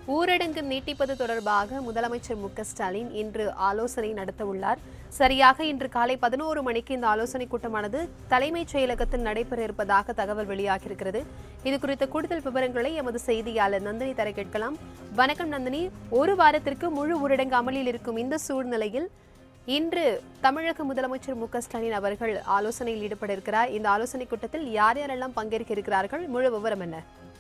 ஊரடங்கு நீட்டிப்பது தொடர்பாக முதலமைச்சர் மு க ஸ்டாலின் இன்று ஆலோசனை நடத்த உள்ளார் சரியாக இன்று காலை பதினோரு மணிக்கு இந்த ஆலோசனைக் கூட்டமானது தலைமைச் செயலகத்தில் நடைபெற இருப்பதாக தகவல் வெளியாகியிருக்கிறது இது குறித்த கூடுதல் விவரங்களை எமது செய்தியாளர் நந்தினி தர கேட்கலாம் வணக்கம் நந்தினி ஒரு வாரத்திற்கு முழு ஊரடங்கு அமலில் இருக்கும் இந்த சூழ்நிலையில் இன்று தமிழக முதலமைச்சர் மு க ஸ்டாலின் அவர்கள் ஆலோசனையில் ஈடுபட இருக்கிறார் இந்த ஆலோசனைக் கூட்டத்தில் யார் யாரெல்லாம் பங்கேற்க இருக்கிறார்கள் முழு விவரம் என்ன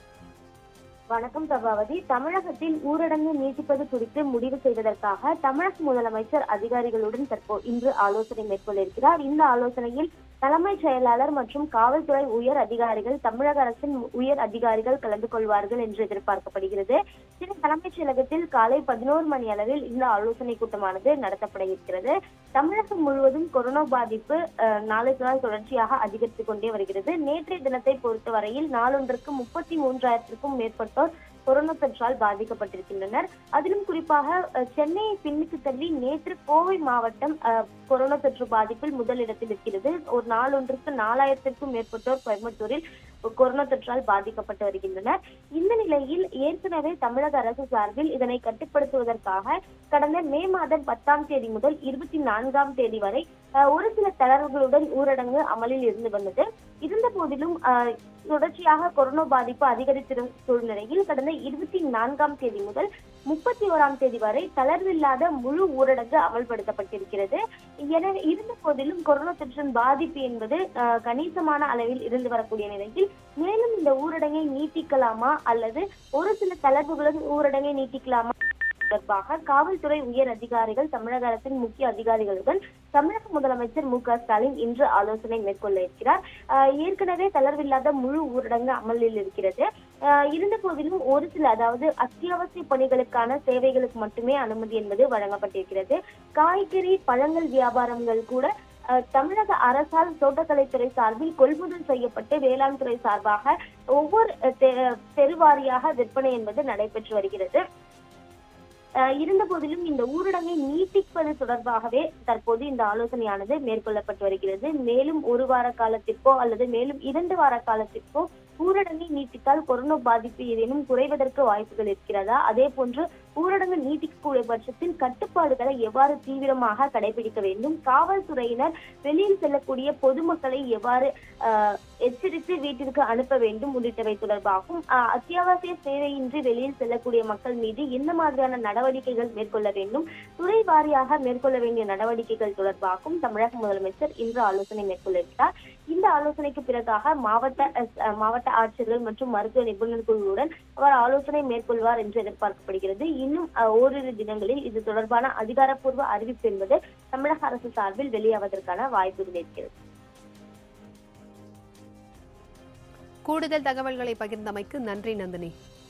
வணக்கம் சபாவதி தமிழகத்தில் ஊரடங்கு நீட்டிப்பது குறித்து முடிவு செய்வதற்காக தமிழக முதலமைச்சர் அதிகாரிகளுடன் தற்போ இன்று ஆலோசனை மேற்கொள்ள இருக்கிறார் இந்த ஆலோசனையில் தலைமைச் செயலாளர் மற்றும் காவல்துறை உயர் அதிகாரிகள் தமிழக அரசின் உயர் அதிகாரிகள் கலந்து கொள்வார்கள் என்று எதிர்பார்க்கப்படுகிறது சென்னை தலைமைச் செயலகத்தில் காலை பதினோரு மணி அளவில் இந்த ஆலோசனை கூட்டமானது நடத்தப்பட இருக்கிறது தமிழகம் முழுவதும் கொரோனா பாதிப்பு அஹ், நாளுக்கு நாள் தொடர்ச்சியாக அதிகரித்துக் கொண்டே வருகிறது நேற்றைய தினத்தை பொறுத்தவரையில் நாளொன்றுக்கு முப்பத்தி மூன்றாயிரத்திற்கும் மேற்பட்டோர் கொரோனா தொற்றால் பாதிக்கப்பட்டிருக்கின்றனர் அதிலும் குறிப்பாக அஹ், சென்னையை பின்னுக்கு தள்ளி நேற்று கோவை மாவட்டம் அஹ், கொரோனா தொற்று பாதிப்பில் முதலிடத்தில் இருக்கிறது ஒரு நாளொன்றுக்கு நாலாயிரத்திற்கும் மேற்பட்டோர் கோயம்புத்தூரில் கொரோனா தொற்றால் பாதிக்கப்பட்டு வருகின்றனர் இந்த நிலையில் ஏற்கனவே தமிழக அரசு சார்பில் இதனை கட்டுப்படுத்துவதற்காக கடந்த மே மாதம் பத்தாம் தேதி முதல் இருபத்தி நான்காம் தேதி வரை அஹ், ஒரு சில தளர்வுகளுடன் ஊரடங்கு அமலில் இருந்து வந்தது இருந்த போதிலும் அஹ், தொடர்ச்சியாக கொரோனா பாதிப்பு அதிகரித்திரும் சூழ்நிலையில் கடந்த இருபத்தி நான்காம் தேதி முதல் முப்பத்தி ஓராம் தேதி வரை தளர்வில்லாத முழு ஊரடங்கு அமல்படுத்தப்பட்டிருக்கிறது எனவே இருந்த போதிலும் கொரோனா தொற்றின் பாதிப்பு என்பது அஹ், கணிசமான அளவில் இருந்து வரக்கூடிய நிலையில் மேலும் இந்த ஊரடங்கை நீட்டிக்கலாமா அல்லது ஒரு சில தளர்வுகளுடன் ஊரடங்கை நீட்டிக்கலாமா தொடர்பாக காவல்துறை உயர் அதிகாரிகள் தமிழக அரசின் முக்கிய அதிகாரிகளுடன் தமிழக முதலமைச்சர் மு க ஸ்டாலின் இன்று ஆலோசனை மேற்கொள்ள இருக்கிறார் ஆஹ் ஏற்கனவே தளர்வில்லாத முழு ஊரடங்கு அமலில் இருக்கிறது ஆஹ் இருந்த போதிலும் ஒரு சில அதாவது அத்தியாவசிய பணிகளுக்கான சேவைகளுக்கு மட்டுமே அனுமதி என்பது வழங்கப்பட்டிருக்கிறது காய்கறி பழங்கள் வியாபாரங்கள் கூட ஆஹ் தமிழக அரசால் தோட்டக்கலைத்துறை சார்பில் கொள்முதல் செய்யப்பட்டு வேளாண் துறை சார்பாக ஒவ்வொரு அஹ், தெ- தெருவாரியாக விற்பனை என்பது நடைபெற்று வருகிறது அஹ் இருந்த போதிலும் இந்த ஊரடங்கை நீட்டிப்பது தொடர்பாகவே தற்போது இந்த ஆலோசனையானது மேற்கொள்ளப்பட்டு வருகிறது மேலும் ஒரு வார காலத்திற்கோ அல்லது மேலும் இரண்டு வார காலத்திற்கோ ஊரடங்கை நீட்டித்தால் கொரோனா பாதிப்பு ஏதேனும் குறைவதற்கு வாய்ப்புகள் இருக்கிறதா அதே போன்று ஊரடங்கு நீட்டிக்கக்கூடிய பட்சத்தில் கட்டுப்பாடுகளை எவ்வாறு தீவிரமாக கடைபிடிக்க வேண்டும் காவல்துறையினர் வெளியில் செல்லக்கூடிய பொதுமக்களை எவ்வாறு அஹ், எச்சரித்து வீட்டிற்கு அனுப்ப வேண்டும் உள்ளிட்டவை தொடர்பாகவும் அஹ், அத்தியாவசிய சேவையின்றி வெளியில் செல்லக்கூடிய மக்கள் மீது என்ன மாதிரியான நடவடிக்கைகள் மேற்கொள்ள வேண்டும் துறை வாரியாக மேற்கொள்ள வேண்டிய நடவடிக்கைகள் தொடர்பாகவும் தமிழக முதலமைச்சர் இன்று ஆலோசனை மேற்கொள்ள இருக்கிறார் இந்த ஆலோசனைக்கு பிறகாக மாவட்ட அஹ், மாவட்ட ஆட்சியர்கள் மற்றும் மருத்துவ நிபுணர் குழுவுடன் அவர் ஆலோசனை மேற்கொள்வார் என்று எதிர்பார்க்கப்படுகிறது இன்னும் அஹ், ஓரிரு தினங்களில் இது தொடர்பான அதிகாரப்பூர்வ அறிவிப்பு என்பது தமிழக அரசு சார்பில் வெளியாவதற்கான வாய்ப்புகள் இருக்கிறது கூடுதல் தகவல்களை பகிர்ந்தமைக்கு நன்றி நந்தினி